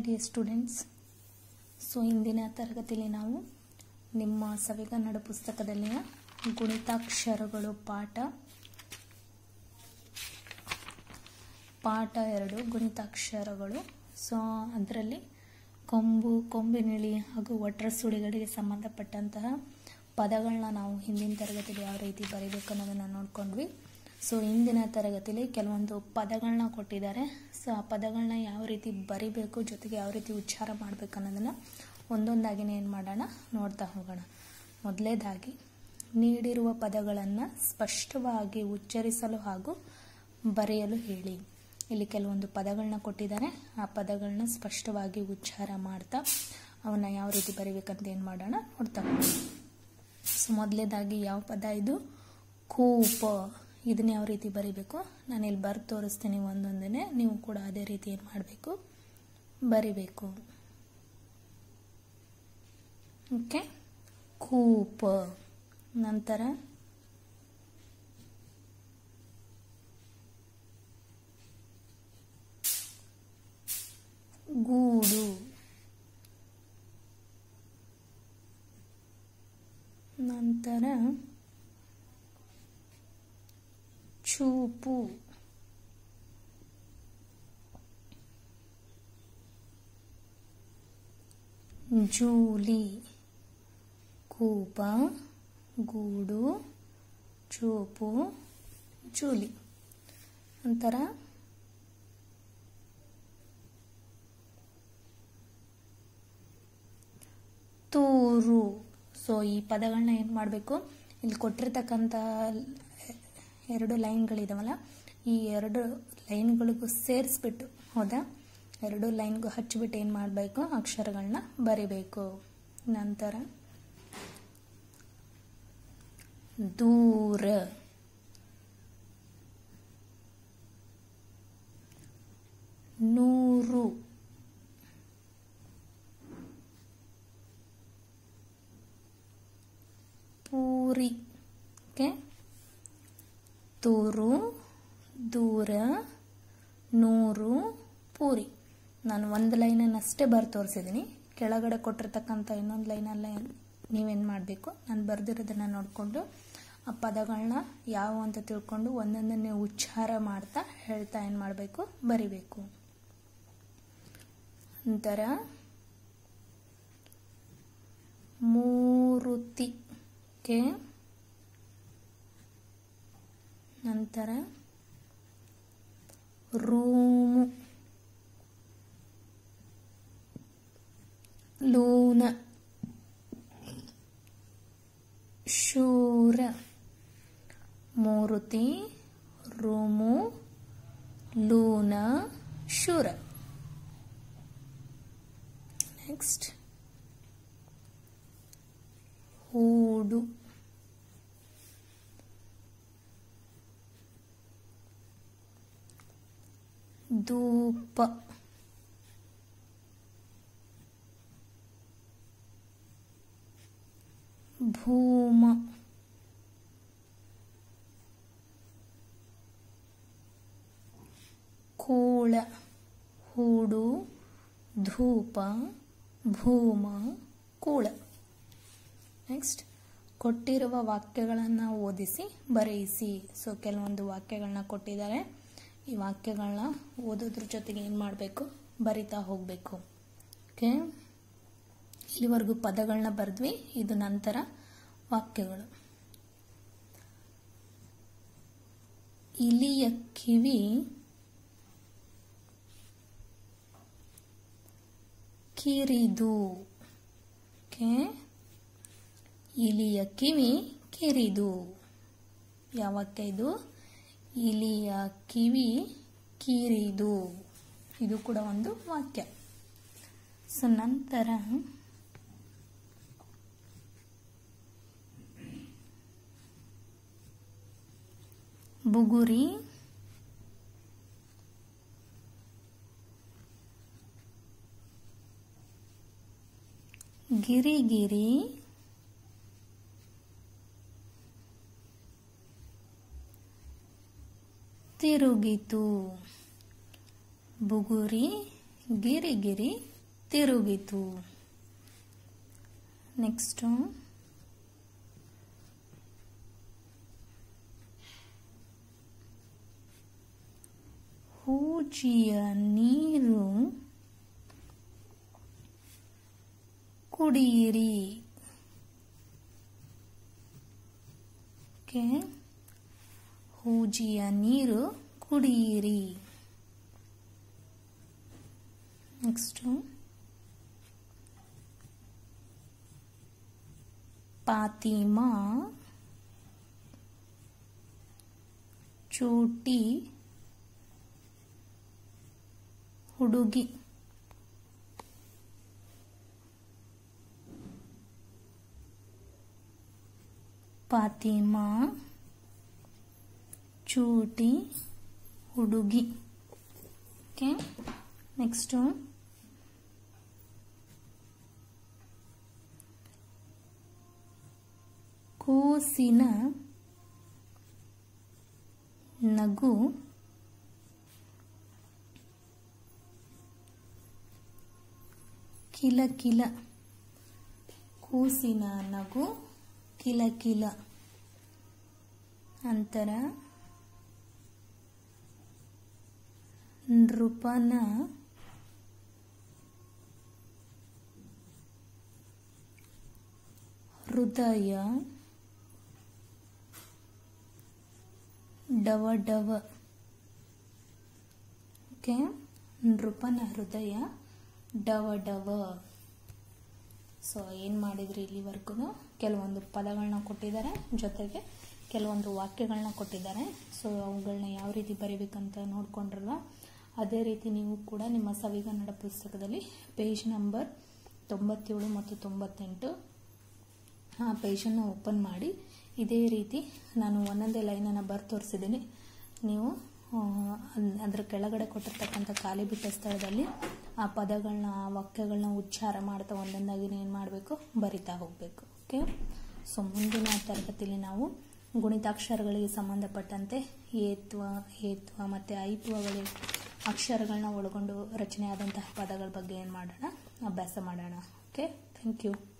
dear students so ಇಂದಿನ ತರಗತಿಯಲ್ಲಿ ನಾವು ನಿಮ್ಮ ಸವಿಗನ್ನಡ ಪುಸ್ತಕದಲ್ಲಿನ ಗುಣಿತಾಕ್ಷರಗಳು ಪಾಠ ಪಾಠ ಎರಡು ಗುಣಿತಾಕ್ಷರಗಳು ಸೊ ಅದರಲ್ಲಿ ಕೊಂಬು ಕೊಂಬಿನಿಳಿ ಹಾಗೂ ಒಟ್ರ ಸುಳಿಗಳಿಗೆ ಸಂಬಂಧಪಟ್ಟಂತಹ ಪದಗಳನ್ನ ನಾವು ಹಿಂದಿನ ತರಗತಿಯಲ್ಲಿ ಯಾವ ರೀತಿ ಬರೀಬೇಕು ಅನ್ನೋದನ್ನು ನೋಡ್ಕೊಂಡ್ವಿ ಸೊ ಇಂದಿನ ತರಗತಿಯಲ್ಲಿ ಕೆಲವೊಂದು ಪದಗಳನ್ನ ಕೊಟ್ಟಿದ್ದಾರೆ ಸೊ ಆ ಪದಗಳನ್ನ ಯಾವ ರೀತಿ ಬರಿಬೇಕು ಜೊತೆಗೆ ಯಾವ ರೀತಿ ಉಚ್ಚಾರ ಮಾಡಬೇಕು ಅನ್ನೋದನ್ನು ಒಂದೊಂದಾಗಿನೇ ಏನು ಮಾಡೋಣ ನೋಡ್ತಾ ಹೋಗೋಣ ಮೊದಲೇದಾಗಿ ನೀಡಿರುವ ಪದಗಳನ್ನು ಸ್ಪಷ್ಟವಾಗಿ ಉಚ್ಚರಿಸಲು ಹಾಗೂ ಬರೆಯಲು ಹೇಳಿ ಇಲ್ಲಿ ಕೆಲವೊಂದು ಪದಗಳನ್ನ ಕೊಟ್ಟಿದ್ದಾರೆ ಆ ಪದಗಳನ್ನ ಸ್ಪಷ್ಟವಾಗಿ ಉಚ್ಚಾರ ಮಾಡ್ತಾ ಅವನ್ನ ಯಾವ ರೀತಿ ಬರಿಬೇಕಂತ ಏನು ಮಾಡೋಣ ನೋಡ್ತಾ ಹೋಗೋಣ ಸೊ ಮೊದಲೇದಾಗಿ ಯಾವ ಪದ ಇದು ಕೂಪ ಇದನ್ನ ಯಾವ ರೀತಿ ಬರಿಬೇಕು ನಾನು ಇಲ್ಲಿ ಬರ್ದು ತೋರಿಸ್ತೀನಿ ಒಂದೊಂದೇ ನೀವು ಕೂಡ ಅದೇ ರೀತಿ ಏನು ಮಾಡಬೇಕು ಬರಿಬೇಕು ಓಕೆ ಕೂಪ ನಂತರ ಗೂಡು ನಂತರ ಚೂಪು ಜೂಲಿ ಕೂಪ ಗೂಡು ಚೂಪು ಜೂಲಿ ನಂತರ ತೂರು ಸೊ ಈ ಪದಗಳನ್ನ ಏನು ಮಾಡಬೇಕು ಇಲ್ಲಿ ಕೊಟ್ಟಿರ್ತಕ್ಕಂಥ ಎರಡು ಲೈನ್ಗಳಿದಾವಲ್ಲ ಈ ಎರಡು ಲೈನ್ಗಳಿಗೂ ಸೇರಿಸ್ಬಿಟ್ಟು ಹೌದಾ ಎರಡು ಲೈನ್ಗೂ ಹಚ್ಚಿಬಿಟ್ಟು ಏನು ಮಾಡಬೇಕು ಅಕ್ಷರಗಳನ್ನ ಬರಿಬೇಕು ನಂತರ ದೂರ ನೂರು ಪೂರಿ ಓಕೆ ತೂರು ದೂರ ನೂರು ಪೂರಿ ನಾನು ಒಂದು ಲೈನನ್ನು ಅಷ್ಟೇ ಬರ್ ತೋರಿಸಿದ್ದೀನಿ ಕೆಳಗಡೆ ಕೊಟ್ಟಿರ್ತಕ್ಕಂಥ ಇನ್ನೊಂದು ಲೈನಲ್ಲ ನೀವೇನು ಮಾಡಬೇಕು ನಾನು ಬರೆದಿರೋದನ್ನು ನೋಡಿಕೊಂಡು ಆ ಪದಗಳನ್ನ ಯಾವ ಅಂತ ತಿಳ್ಕೊಂಡು ಒಂದೊಂದನ್ನೇ ಉಚ್ಚಾರ ಮಾಡ್ತಾ ಹೇಳ್ತಾ ಏನು ಮಾಡಬೇಕು ಬರಿಬೇಕು ನಂತರ ಮೂರುತಿ ಓಕೆ ನಂತರ ರೂಮು ಲೂನ ಶೂರ ಮೂರುತಿ ರೂಮು ಲೂನ ಶೂರ ನೆಕ್ಸ್ಟ್ ಹೂಡು ಧೂಪ ಭೂಮ ಕೂಳ ಹೂಡು ಧೂಪ ಭೂಮ ಕೂಳ ನೆಕ್ಸ್ಟ್ ಕೊಟ್ಟಿರುವ ವಾಕ್ಯಗಳನ್ನು ಓದಿಸಿ ಬರೆಯಿಸಿ ಸೊ ಕೆಲವೊಂದು ವಾಕ್ಯಗಳನ್ನ ಕೊಟ್ಟಿದ್ದಾರೆ ಈ ವಾಕ್ಯಗಳನ್ನ ಓದೋದ್ರ ಜೊತೆಗೆ ಏನು ಮಾಡಬೇಕು ಬರಿತಾ ಹೋಗಬೇಕು ಓಕೆ ಇಲ್ಲಿವರೆಗೂ ಪದಗಳನ್ನ ಬರೆದ್ವಿ ಇದು ನಂತರ ವಾಕ್ಯಗಳು ಇಲಿಯ ಕಿವಿ ಕಿರಿದು ಓಕೆ ಇಲಿಯ ಕಿವಿ ಕಿರಿದು ಯಾವ ವಾಕ್ಯ ಇದು ಇಲಿಯ ಕಿವಿ ಕಿರಿದು ಇದು ಕೂಡ ಒಂದು ವಾಕ್ಯ ಸೊ ನಂತರ ಬುಗುರಿ ಗಿರಿಗಿರಿ ತಿರುಗಿತು ಬುಗುರಿ ಗಿರಿಗಿರಿ ತಿರುಗಿತು ನೆಕ್ಸ್ಟು ಹೂಜಿಯ ನೀರು ಕುಡಿಯಿರಿ ಓಕೆ ಹೂಜಿಯ ನೀರು ಕುಡಿಯಿರಿ ನೆಕ್ಸ್ಟು ಪಾತಿಮಾ ಚೂಟಿ ಹುಡುಗಿ ಪಾತಿಮಾ ಚೂಟಿ ಹುಡುಗಿ ಓಕೆ ನೆಕ್ಸ್ಟು ಕೂಸಿನ ನಗು ಕಿಲ ಕಿಲ ಕೂಸಿನ ನಗು ಕಿಲ ಕಿಲ ನಂತರ ನೃಪನ ಹೃದಯ ಡವ ಡವ ಓಕೆ ನೃಪನ ಹೃದಯ ಡವ ಡವ ಸೊ ಏನು ಮಾಡಿದ್ರಿ ಇಲ್ಲಿವರೆಗೂ ಕೆಲವೊಂದು ಪದಗಳನ್ನ ಕೊಟ್ಟಿದ್ದಾರೆ ಜೊತೆಗೆ ಕೆಲವೊಂದು ವಾಕ್ಯಗಳನ್ನ ಕೊಟ್ಟಿದ್ದಾರೆ ಸೊ ಅವುಗಳನ್ನ ಯಾವ ರೀತಿ ಬರೀಬೇಕಂತ ನೋಡ್ಕೊಂಡ್ರಲ್ವ ಅದೇ ರೀತಿ ನೀವು ಕೂಡ ನಿಮ್ಮ ಸವಿಗನ್ನಡ ಪುಸ್ತಕದಲ್ಲಿ ಪೇಜ್ ನಂಬರ್ ತೊಂಬತ್ತೇಳು ಮತ್ತು ತೊಂಬತ್ತೆಂಟು ಆ ಪೇಜನ್ನು ಓಪನ್ ಮಾಡಿ ಇದೇ ರೀತಿ ನಾನು ಒಂದೊಂದೇ ಲೈನನ್ನು ಬರ್ ತೋರಿಸಿದ್ದೀನಿ ನೀವು ಅದರ ಕೆಳಗಡೆ ಕೊಟ್ಟಿರ್ತಕ್ಕಂಥ ಖಾಲಿ ಬಿಟ್ಟ ಸ್ಥಳದಲ್ಲಿ ಆ ಪದಗಳನ್ನ ಆ ವಾಕ್ಯಗಳನ್ನ ಉಚ್ಚಾರ ಮಾಡ್ತಾ ಒಂದೊಂದಾಗಿ ಏನು ಮಾಡಬೇಕು ಬರಿತಾ ಹೋಗಬೇಕು ಓಕೆ ಸೊ ಮುಂದಿನ ತರಗತಿಯಲ್ಲಿ ನಾವು ಗುಣಿತಾಕ್ಷರಗಳಿಗೆ ಸಂಬಂಧಪಟ್ಟಂತೆ ಏತ್ವ ಹೇತ್ವ ಮತ್ತು ಐತ್ವಗಳಿಗೆ ಅಕ್ಷರಗಳನ್ನ ಒಳಗೊಂಡು ರಚನೆಯಾದಂತಹ ಪದಗಳ ಬಗ್ಗೆ ಏನು ಮಾಡೋಣ ಅಭ್ಯಾಸ ಮಾಡೋಣ ಓಕೆ ಥ್ಯಾಂಕ್ ಯು